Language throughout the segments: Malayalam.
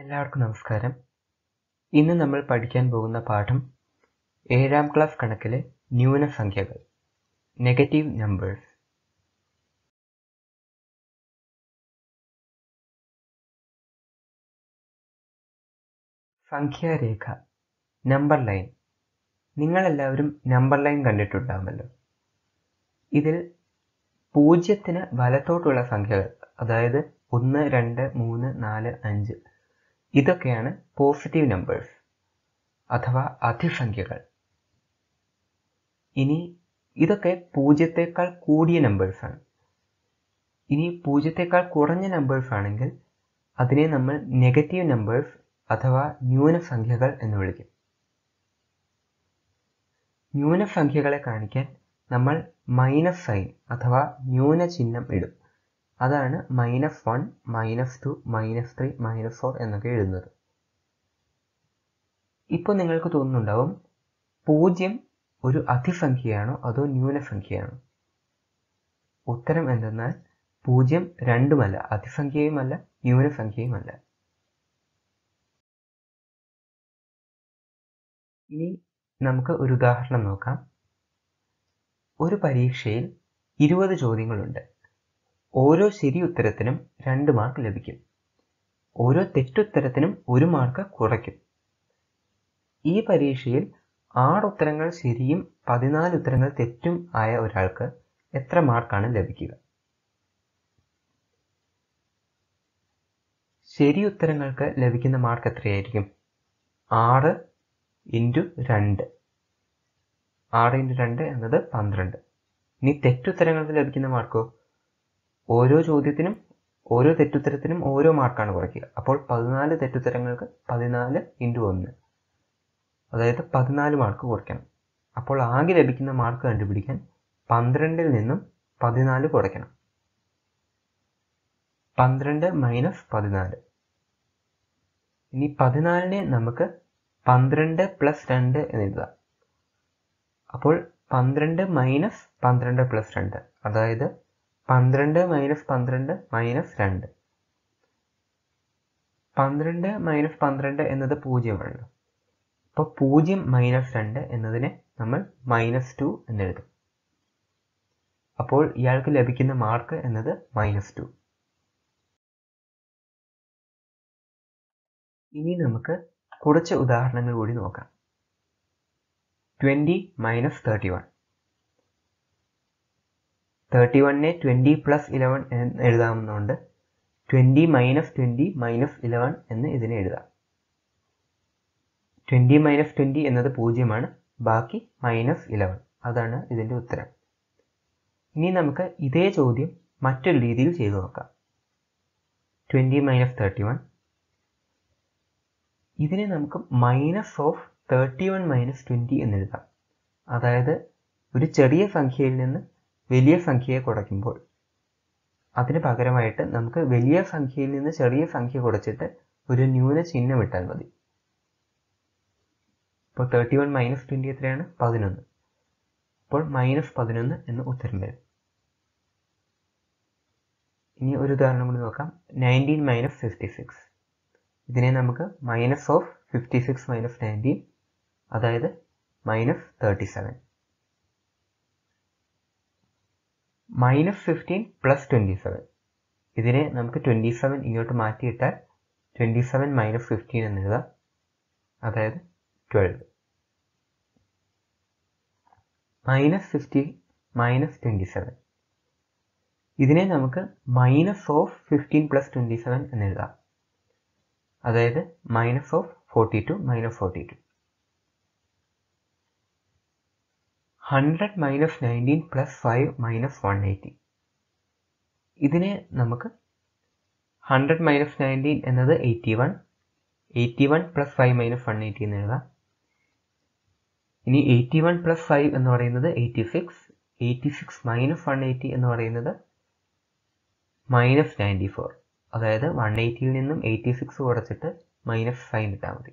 എല്ലാവർക്കും നമസ്കാരം ഇന്ന് നമ്മൾ പഠിക്കാൻ പോകുന്ന പാഠം ഏഴാം ക്ലാസ് കണക്കിലെ ന്യൂനസംഖ്യകൾ നെഗറ്റീവ് നമ്പേഴ്സ് സംഖ്യാരേഖ നമ്പർ ലൈൻ നിങ്ങളെല്ലാവരും നമ്പർ ലൈൻ കണ്ടിട്ടുണ്ടാകുമല്ലോ ഇതിൽ പൂജ്യത്തിന് വലത്തോട്ടുള്ള സംഖ്യകൾ അതായത് ഒന്ന് രണ്ട് മൂന്ന് നാല് അഞ്ച് ഇതൊക്കെയാണ് പോസിറ്റീവ് നമ്പേഴ്സ് അഥവാ അതിസംഖ്യകൾ ഇനി ഇതൊക്കെ പൂജ്യത്തേക്കാൾ കൂടിയ നമ്പേഴ്സാണ് ഇനി പൂജ്യത്തേക്കാൾ കുറഞ്ഞ നമ്പേഴ്സ് ആണെങ്കിൽ അതിനെ നമ്മൾ നെഗറ്റീവ് നമ്പേഴ്സ് അഥവാ ന്യൂനസംഖ്യകൾ എന്ന് വിളിക്കും ന്യൂനസംഖ്യകളെ കാണിക്കാൻ നമ്മൾ മൈനസ് സൈൻ അഥവാ ന്യൂനചിഹ്നം ഇടും അതാണ് minus one minus two minus three minus four എന്നൊക്കെ എഴുതുന്നത് ഇപ്പോൾ നിങ്ങൾക്ക് തോന്നുന്നുണ്ടാവും പൂജ്യം ഒരു അതിസംഖ്യയാണോ അതോ ന്യൂനസംഖ്യയാണോ ഉത്തരം എന്തെന്നാൽ പൂജ്യം രണ്ടുമല്ല അതിസംഖ്യയുമല്ല ന്യൂനസംഖ്യയുമല്ല ഇനി നമുക്ക് ഒരു ഉദാഹരണം നോക്കാം ഒരു പരീക്ഷയിൽ ഇരുപത് ചോദ്യങ്ങളുണ്ട് ഓരോ ശരി ഉത്തരത്തിനും രണ്ട് മാർക്ക് ലഭിക്കും ഓരോ തെറ്റുത്തരത്തിനും ഒരു മാർക്ക് കുറയ്ക്കും ഈ പരീക്ഷയിൽ ആറ് ഉത്തരങ്ങൾ ശരിയും പതിനാല് ഉത്തരങ്ങൾ തെറ്റും ആയ ഒരാൾക്ക് എത്ര മാർക്കാണ് ലഭിക്കുക ശരി ഉത്തരങ്ങൾക്ക് ലഭിക്കുന്ന മാർക്ക് എത്രയായിരിക്കും ആറ് ഇൻറ്റു രണ്ട് ആറ് ഇൻറ്റു രണ്ട് എന്നത് പന്ത്രണ്ട് ഇനി തെറ്റുത്തരങ്ങൾക്ക് ലഭിക്കുന്ന മാർക്കോ ഓരോ ചോദ്യത്തിനും ഓരോ തെറ്റുത്തരത്തിനും ഓരോ മാർക്കാണ് കുറയ്ക്കുക അപ്പോൾ പതിനാല് തെറ്റുത്തരങ്ങൾക്ക് പതിനാല് ഇൻറ്റു ഒന്ന് അതായത് പതിനാല് മാർക്ക് കുറയ്ക്കണം അപ്പോൾ ആകെ ലഭിക്കുന്ന മാർക്ക് കണ്ടുപിടിക്കാൻ പന്ത്രണ്ടിൽ നിന്നും പതിനാല് കുറയ്ക്കണം പന്ത്രണ്ട് മൈനസ് പതിനാല് ഇനി പതിനാലിനെ നമുക്ക് പന്ത്രണ്ട് പ്ലസ് രണ്ട് എന്ന് എഴുതാം അപ്പോൾ പന്ത്രണ്ട് മൈനസ് പന്ത്രണ്ട് പ്ലസ് രണ്ട് അതായത് പന്ത്രണ്ട് മൈനസ് പന്ത്രണ്ട് മൈനസ് രണ്ട് പന്ത്രണ്ട് മൈനസ് പന്ത്രണ്ട് എന്നത് പൂജ്യമാണല്ലോ അപ്പോൾ പൂജ്യം മൈനസ് രണ്ട് എന്നതിനെ നമ്മൾ മൈനസ് ടു എന്നെഴുതും അപ്പോൾ ഇയാൾക്ക് ലഭിക്കുന്ന മാർക്ക് എന്നത് മൈനസ് ടു ഇനി നമുക്ക് കുറച്ച് ഉദാഹരണങ്ങൾ കൂടി നോക്കാം twenty minus thirty one thirty വണ്ണിനെ ട്വൻറ്റി പ്ലസ് ഇലവൻ എന്ന് എഴുതാവുന്നതുകൊണ്ട് twenty minus twenty minus eleven എന്ന് ഇതിനെ എഴുതാം ട്വൻറ്റി മൈനസ് ട്വൻറ്റി എന്നത് പൂജ്യമാണ് ബാക്കി മൈനസ് ഇലവൻ അതാണ് ഇതിൻ്റെ ഉത്തരം ഇനി നമുക്ക് ഇതേ ചോദ്യം മറ്റൊരു രീതിയിൽ ചെയ്തു നോക്കാം ട്വൻറ്റി മൈനസ് തേർട്ടി വൺ ഇതിനെ നമുക്ക് minus of thirty one minus twenty എന്ന് എഴുതാം അതായത് ഒരു ചെറിയ സംഖ്യയിൽ നിന്ന് വലിയ സംഖ്യയെ കുറയ്ക്കുമ്പോൾ അതിന് പകരമായിട്ട് നമുക്ക് വലിയ സംഖ്യയിൽ നിന്ന് ചെറിയ സംഖ്യ കുറച്ചിട്ട് ഒരു ന്യൂന ചിഹ്നം ഇട്ടാൽ മതി ഇപ്പോൾ തേർട്ടി വൺ മൈനസ് ട്വൻറ്റി എത്രയാണ് പതിനൊന്ന് അപ്പോൾ മൈനസ് പതിനൊന്ന് എന്ന് ഉത്തരം വരും ഇനി ഒരു ഉദാഹരണം കൂടി നോക്കാം നയൻറ്റീൻ മൈനസ് ഫിഫ്റ്റി സിക്സ് ഇതിനെ നമുക്ക് minus of fifty six minus nineteen അതായത് minus thirty seven minus fifteen plus twenty seven ഇതിനെ നമുക്ക് ട്വൻറ്റി സെവൻ ഇങ്ങോട്ട് മാറ്റിയിട്ടാൽ ട്വൻറ്റി സെവൻ മൈനസ് ഫിഫ്റ്റീൻ എന്ന് എഴുതാം അതായത് twelve minus fifty minus twenty seven ഇതിനെ നമുക്ക് minus of fifteen plus twenty seven എന്ന് എഴുതാം അതായത് minus of forty two minus forty two hundred minus nineteen plus five minus one eighty ഇതിനെ നമുക്ക് ഹൺഡ്രഡ് മൈനസ് നയൻറ്റീൻ എന്നത് eighty one eighty one plus five minus one eighty എന്ന് എഴുതാം ഇനി എയ്റ്റി വൺ പ്ലസ് ഫൈവ് എന്ന് പറയുന്നത് eighty six eighty six minus one eighty എന്ന് പറയുന്നത് മൈനസ് നയൻറ്റി ഫോർ അതായത് വൺ എയ്റ്റിയിൽ നിന്നും എയ്റ്റി സിക്സ് കുറച്ചിട്ട് മൈനസ് ഫൈവ് ഇട്ടാൽ മതി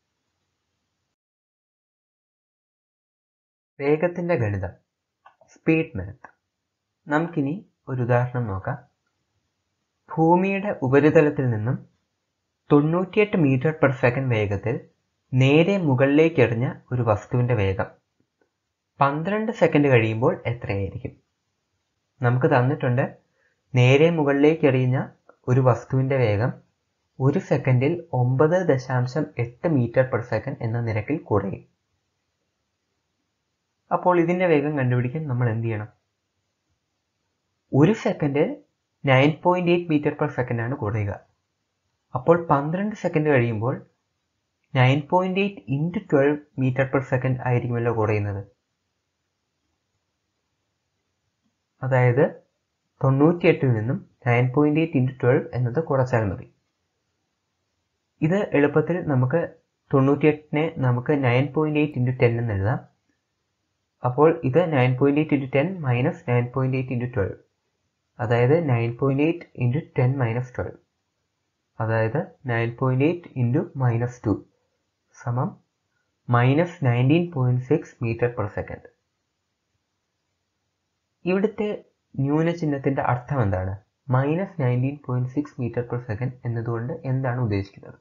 വേഗത്തിൻ്റെ ഗണിതം സ്പീഡ് മാത്ത് നമുക്കിനി ഒരു ഉദാഹരണം നോക്കാം ഭൂമിയുടെ ഉപരിതലത്തിൽ നിന്നും തൊണ്ണൂറ്റിയെട്ട് മീറ്റർ പെർ സെക്കൻഡ് വേഗത്തിൽ നേരെ മുകളിലേക്ക് എറിഞ്ഞ ഒരു വസ്തുവിൻ്റെ വേഗം പന്ത്രണ്ട് സെക്കൻഡ് കഴിയുമ്പോൾ എത്രയായിരിക്കും നമുക്ക് തന്നിട്ടുണ്ട് നേരെ മുകളിലേക്ക് എറിയുന്ന ഒരു വസ്തുവിൻ്റെ വേഗം ഒരു സെക്കൻഡിൽ ഒമ്പത് ദശാംശം എട്ട് മീറ്റർ പെർ സെക്കൻഡ് എന്ന നിരക്കിൽ കുറയും അപ്പോൾ ഇതിൻ്റെ വേഗം കണ്ടുപിടിക്കാൻ നമ്മൾ എന്ത് ചെയ്യണം ഒരു സെക്കൻഡിൽ nine point eight metre per second ആണ് കുറയുക അപ്പോൾ പന്ത്രണ്ട് സെക്കൻഡ് കഴിയുമ്പോൾ nine point eight into twelve metre per second ആയിരിക്കുമല്ലോ കുറയുന്നത് അതായത് തൊണ്ണൂറ്റിയെട്ടിൽ നിന്നും nine point eight into twelve എന്നത് കുറച്ചാൽ മതി ഇത് എളുപ്പത്തിൽ നമുക്ക് തൊണ്ണൂറ്റിയെട്ടിനെ നമുക്ക് nine point eight into ten എന്ന് എഴുതാം അപ്പോൾ ഇത് nine point eight into ten minus nine point eight into twelve അതായത് nine point eight into ten minus twelve അതായത് nine point eight into minus two സമം minus nineteen point six metre per second ഇവിടുത്തെ ന്യൂനചിഹ്നത്തിൻ്റെ അർത്ഥം എന്താണ് minus nineteen point six metre per second എന്നതുകൊണ്ട് എന്താണ് ഉദ്ദേശിക്കുന്നത്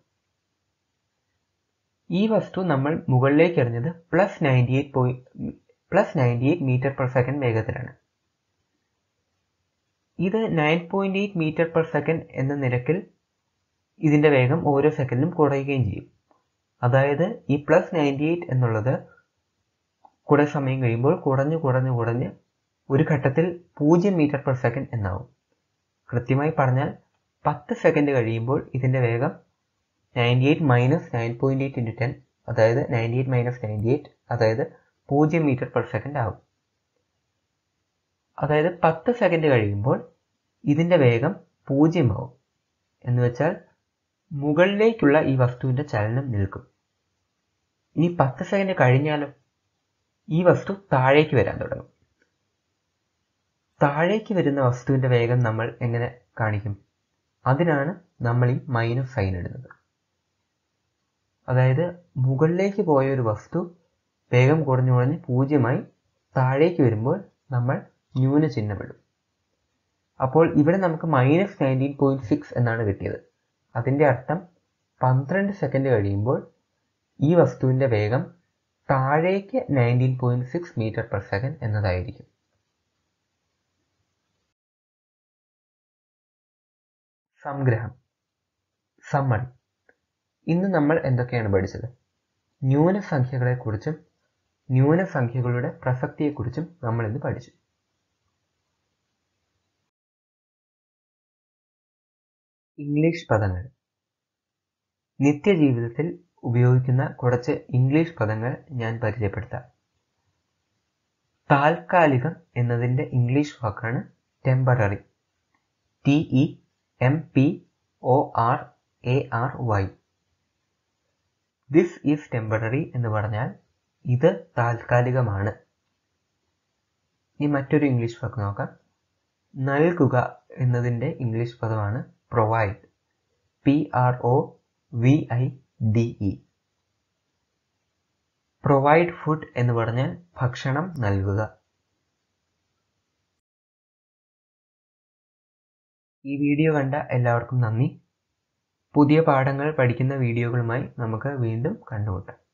ഈ വസ്തു നമ്മൾ മുകളിലേക്ക് എറിഞ്ഞത് plus ninety eight point plus ninety eight metre per second വേഗത്തിലാണ് ഇത് nine point eight metre per second എന്ന നിരക്കിൽ ഇതിൻ്റെ വേഗം ഓരോ സെക്കൻഡിലും കുറയുകയും ചെയ്യും അതായത് ഈ പ്ലസ് നയൻറ്റി എയ്റ്റ് എന്നുള്ളത് കുറേ സമയം കഴിയുമ്പോൾ കുറഞ്ഞ് കുറഞ്ഞ് കുറഞ്ഞ് ഒരു ഘട്ടത്തിൽ പൂജ്യം മീറ്റർ പെർ സെക്കൻഡ് എന്നാവും കൃത്യമായി പറഞ്ഞാൽ പത്ത് സെക്കൻഡ് കഴിയുമ്പോൾ ഇതിൻ്റെ വേഗം ninety eight minus nine point eight into ten അതായത് ninety eight minus ninety eight അതായത് പൂജ്യം മീറ്റർ പെർ സെക്കൻഡ് ആവും അതായത് പത്ത് സെക്കൻഡ് കഴിയുമ്പോൾ ഇതിൻ്റെ വേഗം പൂജ്യമാവും എന്ന് വെച്ചാൽ മുകളിലേക്കുള്ള ഈ വസ്തുവിൻ്റെ ചലനം നിൽക്കും ഇനി പത്ത് സെക്കൻഡ് കഴിഞ്ഞാലും ഈ വസ്തു താഴേക്ക് വരാൻ തുടങ്ങും താഴേക്ക് വരുന്ന വസ്തുവിൻ്റെ വേഗം നമ്മൾ എങ്ങനെ കാണിക്കും അതിനാണ് നമ്മൾ ഈ മൈനസ് സൈൻ ഇടുന്നത് അതായത് മുകളിലേക്ക് പോയ ഒരു വസ്തു വേഗം കുറഞ്ഞു കുറഞ്ഞ് പൂജ്യമായി താഴേക്ക് വരുമ്പോൾ നമ്മൾ ന്യൂനചിഹ്നമിടും അപ്പോൾ ഇവിടെ നമുക്ക് മൈനസ് നയൻറ്റീൻ പോയിന്റ് സിക്സ് എന്നാണ് കിട്ടിയത് അതിൻ്റെ അർത്ഥം പന്ത്രണ്ട് സെക്കൻഡ് കഴിയുമ്പോൾ ഈ വസ്തുവിൻ്റെ വേഗം താഴേക്ക് nineteen point six metre per second എന്നതായിരിക്കും സംഗ്രഹം സമ്മറി ഇന്ന് നമ്മൾ എന്തൊക്കെയാണ് പഠിച്ചത് ന്യൂനസംഖ്യകളെക്കുറിച്ചും ന്യൂനസംഖ്യകളുടെ പ്രസക്തിയെക്കുറിച്ചും നമ്മൾ ഇന്ന് പഠിച്ചു ഇംഗ്ലീഷ് പദങ്ങൾ നിത്യജീവിതത്തിൽ ഉപയോഗിക്കുന്ന കുറച്ച് ഇംഗ്ലീഷ് പദങ്ങൾ ഞാൻ പരിചയപ്പെടുത്താം താൽക്കാലികം എന്നതിൻ്റെ ഇംഗ്ലീഷ് വാക്കാണ് temporary T E M P O R A R Y this is temporary എന്ന് പറഞ്ഞാൽ ഇത് താൽക്കാലികമാണ് ഇനി മറ്റൊരു ഇംഗ്ലീഷ് വാക്ക് നോക്കാം നൽകുക എന്നതിൻ്റെ ഇംഗ്ലീഷ് പദമാണ് provide P R O V I D E provide food എന്ന് പറഞ്ഞാൽ ഭക്ഷണം നൽകുക ഈ വീഡിയോ കണ്ട എല്ലാവർക്കും നന്ദി പുതിയ പാഠങ്ങൾ പഠിക്കുന്ന വീഡിയോകളുമായി നമുക്ക് വീണ്ടും കണ്ടുമുട്ടാം